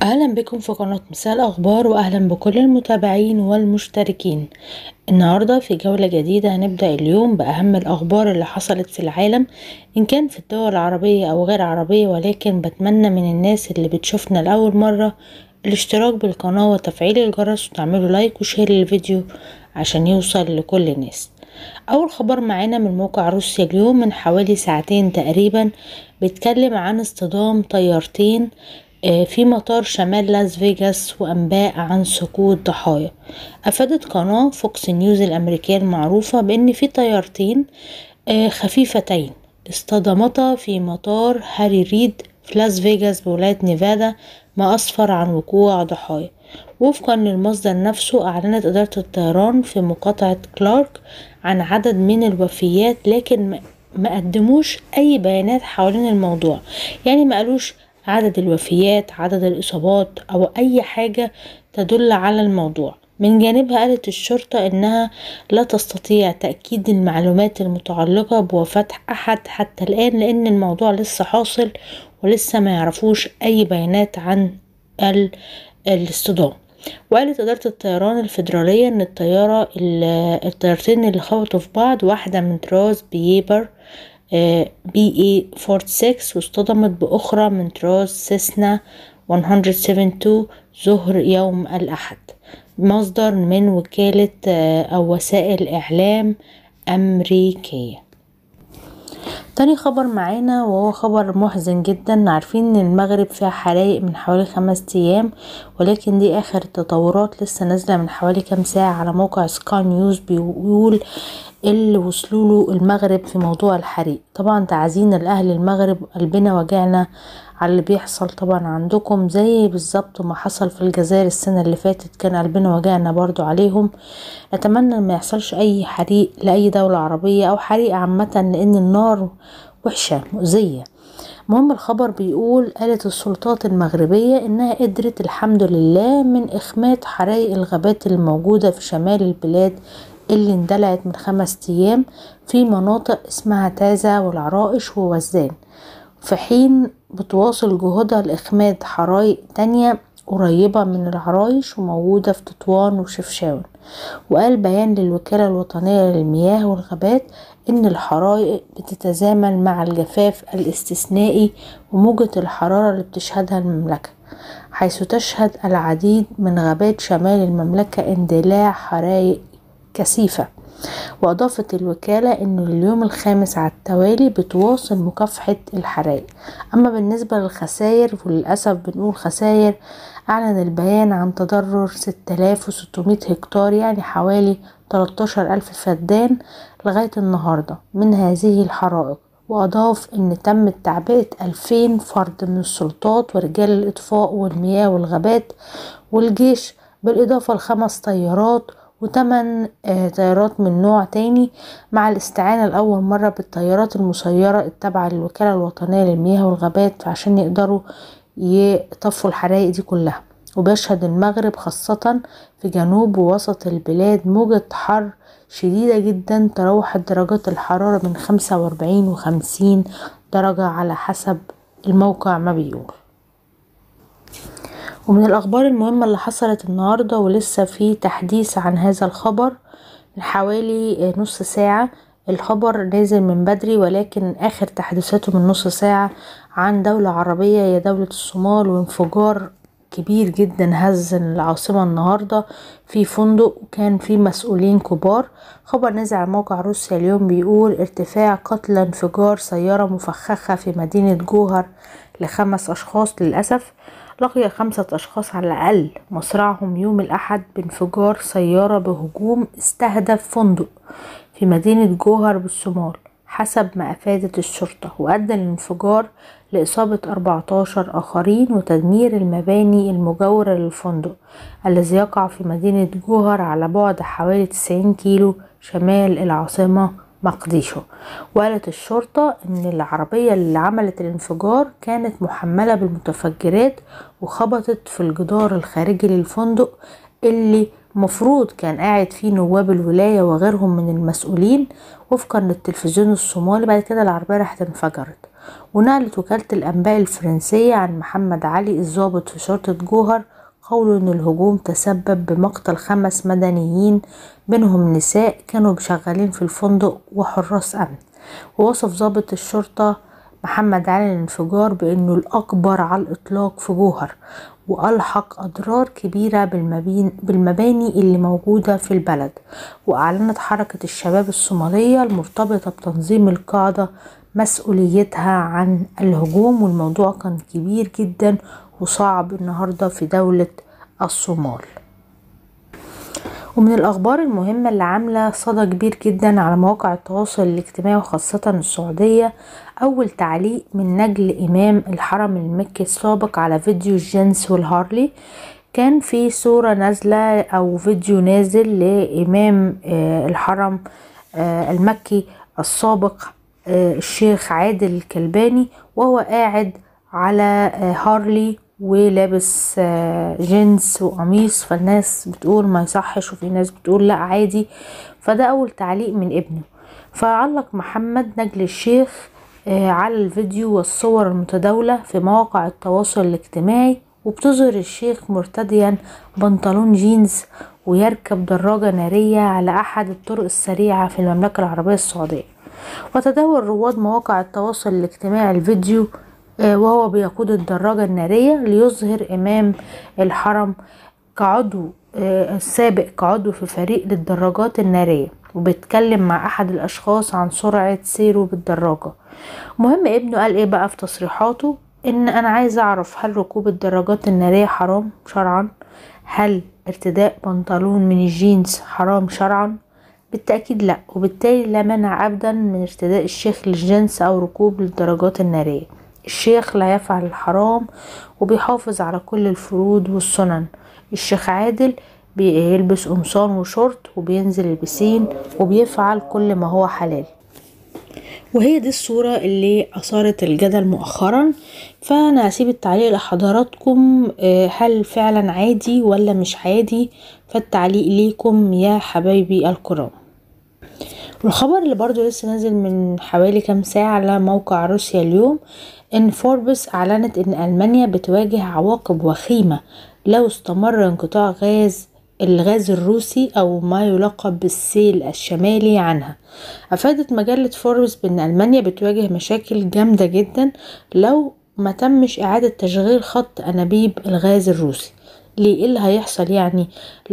اهلا بكم في قناة مثال اخبار واهلا بكل المتابعين والمشتركين النهاردة في جولة جديدة هنبدأ اليوم باهم الاخبار اللي حصلت في العالم ان كان في الدول العربية او غير عربية ولكن بتمنى من الناس اللي بتشوفنا لاول مرة الاشتراك بالقناة وتفعيل الجرس وتعملوا لايك وشير للفيديو عشان يوصل لكل الناس اول خبر معانا من موقع روسيا اليوم من حوالي ساعتين تقريبا بيتكلم عن اصطدام طيارتين في مطار شمال لاس فيجاس وأنباء عن سقوط ضحايا أفادت قناة فوكس نيوز الأمريكية المعروفة بأن في طيارتين خفيفتين اصطدمتا في مطار هاري ريد في لاس فيجاس بولاية نيفادا ما أسفر عن وقوع ضحايا وفقا للمصدر نفسه أعلنت إدارة الطيران في مقاطعة كلارك عن عدد من الوفيات لكن ما قدموش أي بيانات حوالين الموضوع يعني ما قالوش عدد الوفيات عدد الإصابات أو أي حاجة تدل على الموضوع من جانبها قالت الشرطة إنها لا تستطيع تأكيد المعلومات المتعلقة بوفاة أحد حتى الآن لأن الموضوع لسه حاصل ولسه ما يعرفوش أي بيانات عن الاصطدام وقالت إدارة الطيران الفيدرالية إن الطيارة الطيارتين اللي خبطوا في بعض واحدة من طراز بيبر بي اي 46 واصطدمت بأخرى من طراز سيسنا 172 ظهر يوم الأحد مصدر من وكالة أو وسائل إعلام أمريكية تاني خبر معانا وهو خبر محزن جدا عارفين ان المغرب فيها حرايق من حوالي خمس ايام ولكن دي اخر التطورات لسه نازله من حوالي كام ساعه على موقع سكاي نيوز بيقول اللي وصلوا له المغرب في موضوع الحريق طبعا تعزينا لاهل المغرب قلبنا وجعنا على اللي بيحصل طبعا عندكم زي بالظبط ما حصل في الجزائر السنة اللي فاتت كان قلبنا وجعنا برضو عليهم نتمنى ما يحصلش اي حريق لاي دولة عربية او حريق عامة لان النار وحشة مؤذية المهم الخبر بيقول قالت السلطات المغربية انها قدرت الحمد لله من اخماد حرائق الغابات الموجودة في شمال البلاد اللي اندلعت من خمس ايام في مناطق اسمها تازة والعرائش ووزان في حين بتواصل جهودها لإخماد حرايق تانية قريبة من العرايش وموجودة في تطوان وشفشاون وقال بيان للوكالة الوطنية للمياه والغابات إن الحرائق بتتزامن مع الجفاف الاستثنائي وموجة الحرارة اللي بتشهدها المملكة حيث تشهد العديد من غابات شمال المملكة اندلاع حرائق كثيفة وأضافت الوكالة أنه اليوم الخامس على التوالي بتواصل مكافحة الحرائق أما بالنسبة للخسائر وللأسف بنقول خسائر أعلن البيان عن تضرر 6600 هكتار يعني حوالي 13 ألف فدان لغاية النهاردة من هذه الحرائق وأضاف أن تم تعبئة 2000 فرد من السلطات ورجال الإطفاء والمياه والغابات والجيش بالإضافة لخمس طيارات وتمن طيارات من نوع تاني مع الاستعانة لأول مرة بالطيارات المسيرة التابعة للوكالة الوطنية للمياه والغابات عشان يقدروا يطفوا الحرائق دي كلها وبيشهد المغرب خاصة في جنوب ووسط البلاد موجة حر شديدة جدا تراوحت درجات الحرارة من خمسة وأربعين وخمسين درجة على حسب الموقع ما بيقول ومن الأخبار المهمة اللي حصلت النهاردة ولسه في تحديث عن هذا الخبر من حوالي نص ساعة الخبر نازل من بدري ولكن آخر تحديثاته من نص ساعة عن دولة عربية هي دولة الصومال وانفجار كبير جدا هز العاصمة النهاردة في فندق وكان في مسؤولين كبار خبر نزل على موقع روسيا اليوم بيقول ارتفاع قتلى انفجار سيارة مفخخة في مدينة جوهر لخمس أشخاص للأسف لقي خمسة أشخاص على الأقل مصرعهم يوم الأحد بانفجار سيارة بهجوم استهدف فندق في مدينة جوهر بالصومال حسب ما أفادت الشرطة وأدى الانفجار لإصابة 14 آخرين وتدمير المباني المجاورة للفندق الذي يقع في مدينة جوهر على بعد حوالي 90 كيلو شمال العاصمة مقديشو وقالت الشرطة ان العربية اللي عملت الانفجار كانت محملة بالمتفجرات وخبطت في الجدار الخارجي للفندق اللي مفروض كان قاعد فيه نواب الولاية وغيرهم من المسؤولين وفقا للتلفزيون الصومالي بعد كده العربية راحت انفجرت ونقلت وكالة الأنباء الفرنسية عن محمد علي الضابط في شرطة جوهر قوله إن الهجوم تسبب بمقتل خمس مدنيين بينهم نساء كانوا شغالين في الفندق وحراس أمن ووصف ضابط الشرطة محمد علي الانفجار بأنه الأكبر على الإطلاق في جوهر وألحق أضرار كبيرة بالمباني اللي موجودة في البلد وأعلنت حركة الشباب الصومالية المرتبطة بتنظيم القاعدة مسؤوليتها عن الهجوم والموضوع كان كبير جدا وصعب النهاردة في دولة الصومال ومن الأخبار المهمة اللي عاملة صدى كبير جدا على مواقع التواصل الاجتماعي وخاصة السعودية أول تعليق من نجل إمام الحرم المكي السابق على فيديو الجنس والهارلي كان في صورة نازلة أو فيديو نازل لإمام الحرم المكي السابق الشيخ عادل الكلباني وهو قاعد على هارلي ولابس جينز وقميص فالناس بتقول ما يصحش وفي ناس بتقول لا عادي فده اول تعليق من ابنه فعلق محمد نجل الشيخ على الفيديو والصور المتداولة في مواقع التواصل الاجتماعي وبتظهر الشيخ مرتديا بنطلون جينز ويركب دراجة نارية على أحد الطرق السريعة في المملكة العربية السعودية وتداول رواد مواقع التواصل الاجتماعي الفيديو وهو بيقود الدراجة النارية ليظهر إمام الحرم كعضو السابق كعضو في فريق للدراجات النارية وبيتكلم مع أحد الأشخاص عن سرعة سيره بالدراجة مهم ابنه قال إيه بقى في تصريحاته إن أنا عايز أعرف هل ركوب الدراجات النارية حرام شرعا هل ارتداء بنطلون من الجينز حرام شرعا بالتأكيد لا وبالتالي لا منع أبدا من ارتداء الشيخ للجنس أو ركوب الدراجات النارية الشيخ لا يفعل الحرام وبيحافظ على كل الفروض والسنن الشيخ عادل بيلبس قمصان وشورت وبينزل البسين وبيفعل كل ما هو حلال وهي دي الصورة اللي أثارت الجدل مؤخرا فأنا هسيب التعليق لحضراتكم هل فعلا عادي ولا مش عادي فالتعليق ليكم يا حبايبي الكرام والخبر اللي برضو لسه نازل من حوالي كام ساعة على موقع روسيا اليوم ان فوربس اعلنت ان المانيا بتواجه عواقب وخيمة لو استمر انقطاع غاز الغاز الروسي او ما يلقب بالسيل الشمالي عنها افادت مجلة فوربس بان المانيا بتواجه مشاكل جامدة جدا لو ما تمش اعادة تشغيل خط انابيب الغاز الروسي ليه ايه اللي هيحصل يعني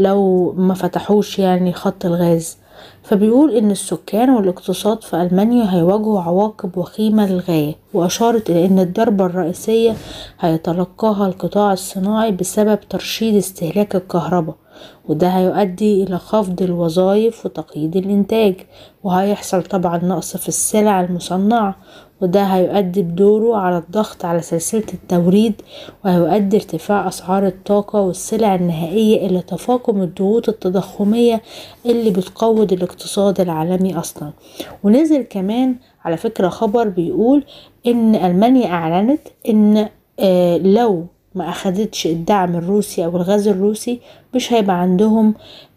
لو ما فتحوش يعني خط الغاز فبيقول ان السكان والاقتصاد في المانيا هيواجهوا عواقب وخيمة للغاية واشارت الى ان الضربة الرئيسية هيتلقاها القطاع الصناعي بسبب ترشيد استهلاك الكهرباء وده هيؤدي الى خفض الوظائف وتقييد الانتاج وهيحصل طبعا نقص في السلع المصنعة وده هيؤدي بدوره على الضغط على سلسلة التوريد وهيؤدي ارتفاع أسعار الطاقة والسلع النهائية إلى تفاقم الضغوط التضخمية اللي بتقوض الاقتصاد العالمي أصلا ونزل كمان على فكرة خبر بيقول إن ألمانيا أعلنت إن آه لو ما أخدتش الدعم الروسي أو الغاز الروسي مش هيبقى عندهم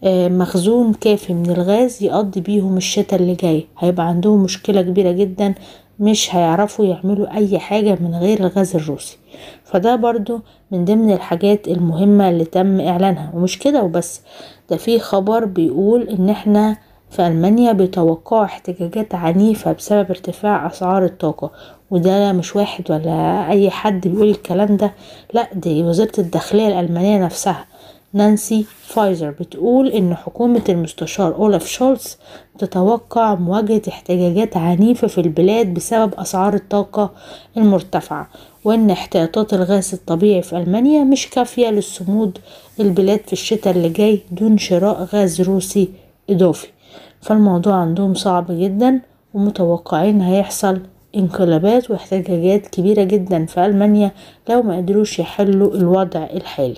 مخزون كافي من الغاز يقضي بيهم الشتاء اللي جاي هيبقى عندهم مشكلة كبيرة جدا مش هيعرفوا يعملوا أي حاجة من غير الغاز الروسي فده برضو من ضمن الحاجات المهمة اللي تم إعلانها ومش كده وبس ده في خبر بيقول إن احنا في ألمانيا بيتوقعوا احتجاجات عنيفة بسبب ارتفاع أسعار الطاقة وده مش واحد ولا أي حد بيقول الكلام ده لأ دي وزارة الداخلية الألمانية نفسها نانسي فايزر بتقول إن حكومة المستشار أولاف شولتز تتوقع مواجهة احتجاجات عنيفة في البلاد بسبب أسعار الطاقة المرتفعة وإن احتياطات الغاز الطبيعي في ألمانيا مش كافية للصمود البلاد في الشتاء اللي جاي دون شراء غاز روسي إضافي فالموضوع عندهم صعب جدا ومتوقعين هيحصل انقلابات واحتجاجات كبيرة جدا في ألمانيا لو ما قدروش يحلوا الوضع الحالي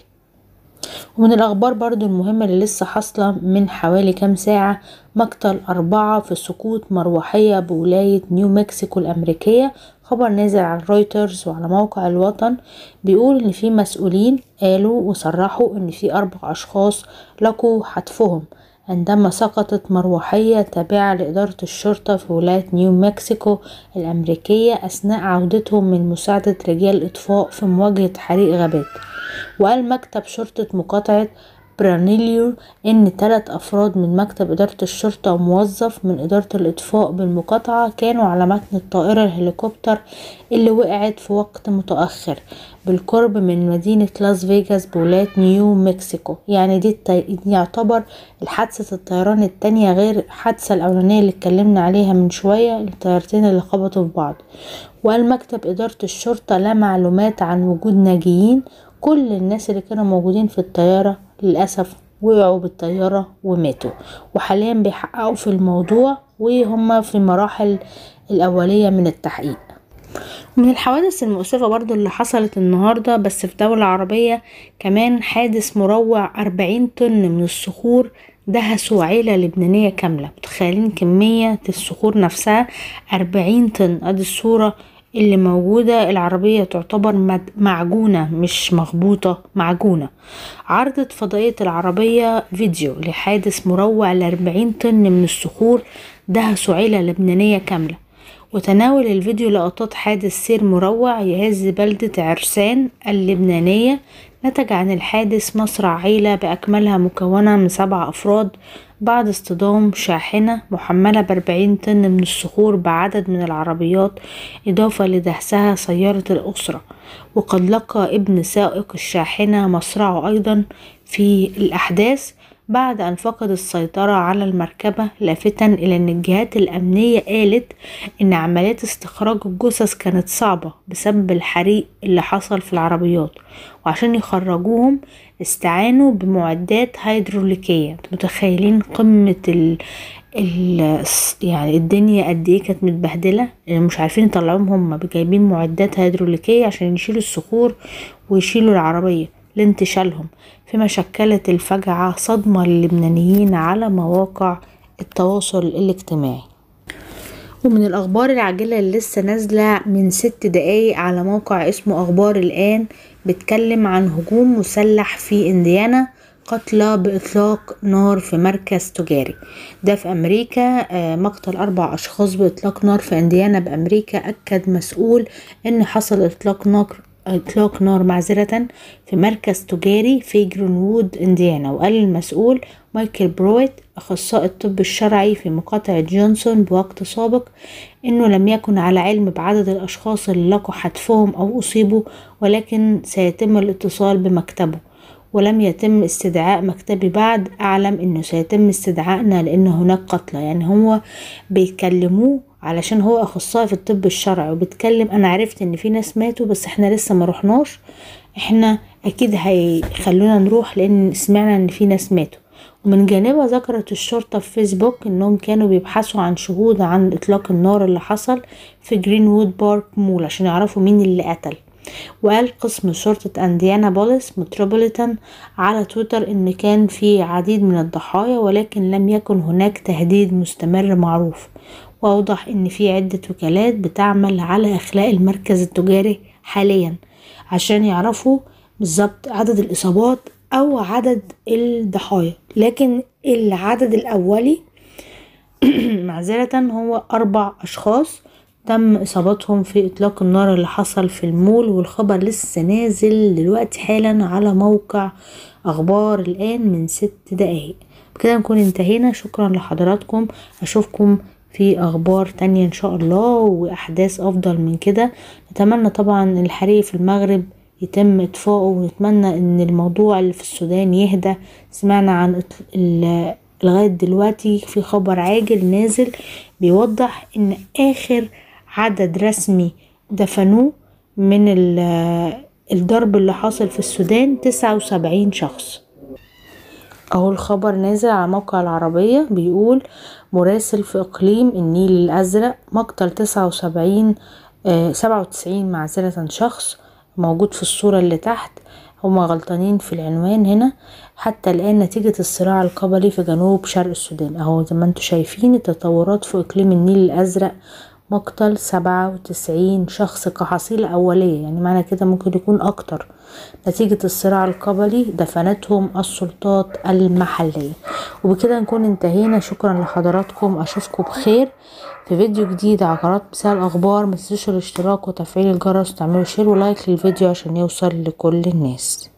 ومن الأخبار برضو المهمة اللي لسه حاصلة من حوالي كام ساعة مقتل أربعة في سقوط مروحية بولاية نيو مكسيكو الأمريكية خبر نازل على رويترز وعلى موقع الوطن بيقول إن في مسؤولين قالوا وصرحوا إن في أربع أشخاص لقوا حتفهم عندما سقطت مروحية تابعة لإدارة الشرطة في ولاية نيو مكسيكو الأمريكية أثناء عودتهم من مساعدة رجال إطفاء في مواجهة حريق غابات وقال مكتب شرطة مقاطعة برانيليو إن تلات أفراد من مكتب إدارة الشرطة وموظف من إدارة الإطفاء بالمقاطعة كانوا على متن الطائرة الهليكوبتر اللي وقعت في وقت متأخر بالقرب من مدينة لاس فيجاس بولاية نيو مكسيكو يعني دي التي... يعتبر الحادثة الطيران التانية غير الحادثة الأولانية اللي اتكلمنا عليها من شوية الطيارتين اللي خبطوا في بعض وقال مكتب إدارة الشرطة لا معلومات عن وجود ناجيين كل الناس اللي كانوا موجودين في الطيارة للأسف وقعوا بالطيارة وماتوا وحاليا بيحققوا في الموضوع وهم في مراحل الأولية من التحقيق من الحوادث المؤسفة برضو اللي حصلت النهاردة بس في دولة عربية كمان حادث مروع أربعين طن من الصخور دهسوا عيلة لبنانية كاملة متخيلين كمية الصخور نفسها أربعين طن ادي الصورة اللي موجودة العربية تعتبر معجونة مش مخبوطة معجونة عرضت فضائية العربية فيديو لحادث مروع لأربعين طن من الصخور دهسوا عيلة لبنانية كاملة وتناول الفيديو لقطات حادث سير مروع يهز بلدة عرسان اللبنانية نتج عن الحادث مصرع عيلة بأكملها مكونة من سبع أفراد بعد اصطدام شاحنة محملة بأربعين طن من الصخور بعدد من العربيات إضافة لدهسها سيارة الأسرة وقد لقى ابن سائق الشاحنة مصرعه أيضا في الأحداث بعد أن فقد السيطرة على المركبة لافتا إلى أن الجهات الأمنية قالت أن عمليات استخراج الجثث كانت صعبة بسبب الحريق اللي حصل في العربيات وعشان يخرجوهم استعانوا بمعدات هيدروليكية متخيلين قمة ال ال يعني الدنيا قد ايه كانت متبهدلة مش عارفين يطلعوهم هم جايبين معدات هيدروليكية عشان يشيلوا الصخور ويشيلوا العربية لانتشالهم فيما شكلت الفجعة صدمة للبنانيين على مواقع التواصل الاجتماعي ومن الأخبار العاجلة اللي لسه نازلة من ست دقايق على موقع اسمه أخبار الآن بتكلم عن هجوم مسلح في إنديانا قتلى بإطلاق نار في مركز تجاري ده في أمريكا مقتل أربع أشخاص بإطلاق نار في إنديانا بأمريكا أكد مسؤول إن حصل إطلاق نار إطلاق نار معذرة في مركز تجاري في جرينوود إنديانا وقال المسؤول مايكل برويت أخصائي الطب الشرعي في مقاطعة جونسون بوقت سابق إنه لم يكن على علم بعدد الأشخاص اللي لقوا حتفهم أو أصيبوا ولكن سيتم الاتصال بمكتبه ولم يتم استدعاء مكتبي بعد أعلم إنه سيتم استدعائنا لأن هناك قتلى يعني هو بيكلموه علشان هو اخصائي في الطب الشرعي وبيتكلم انا عرفت ان في ناس ماتوا بس احنا لسه ما رحناش احنا اكيد هيخلونا نروح لان سمعنا ان في ناس ماتوا ومن جانبها ذكرت الشرطة في فيسبوك انهم كانوا بيبحثوا عن شهود عن اطلاق النار اللي حصل في جرينوود بارك مول عشان يعرفوا مين اللي قتل وقال قسم شرطة انديانا بوليس متروبوليتان على تويتر ان كان في عديد من الضحايا ولكن لم يكن هناك تهديد مستمر معروف وأوضح إن في عدة وكالات بتعمل على إخلاء المركز التجاري حاليا عشان يعرفوا بالظبط عدد الإصابات أو عدد الضحايا لكن العدد الأولي معذرة هو أربع أشخاص تم إصابتهم في إطلاق النار اللي حصل في المول والخبر لسه نازل دلوقتي حالا على موقع أخبار الآن من ست دقايق بكده نكون انتهينا شكرا لحضراتكم أشوفكم في اخبار تانية ان شاء الله واحداث افضل من كده نتمنى طبعا الحريق في المغرب يتم اطفائه ونتمنى ان الموضوع اللي في السودان يهدى سمعنا عن لغاية دلوقتي في خبر عاجل نازل بيوضح ان اخر عدد رسمي دفنوه من الضرب اللي حاصل في السودان تسعة وسبعين شخص اهو الخبر نازل على موقع العربية بيقول مراسل في اقليم النيل الازرق مقتل تسعة وسبعين سبعة وتسعين معذرة شخص موجود في الصورة اللي تحت هما غلطانين في العنوان هنا حتى الآن نتيجة الصراع القبلي في جنوب شرق السودان اهو زي ما انتوا شايفين التطورات في اقليم النيل الازرق مقتل سبعة وتسعين شخص كحصيلة أولية يعني معنى كده ممكن يكون أكتر نتيجة الصراع القبلي دفنتهم السلطات المحلية وبكده نكون انتهينا شكرا لحضراتكم اشوفكم بخير في فيديو جديد على قناه مثال اخبار متنسوش الاشتراك وتفعيل الجرس وتعملوا شير ولايك للفيديو عشان يوصل لكل الناس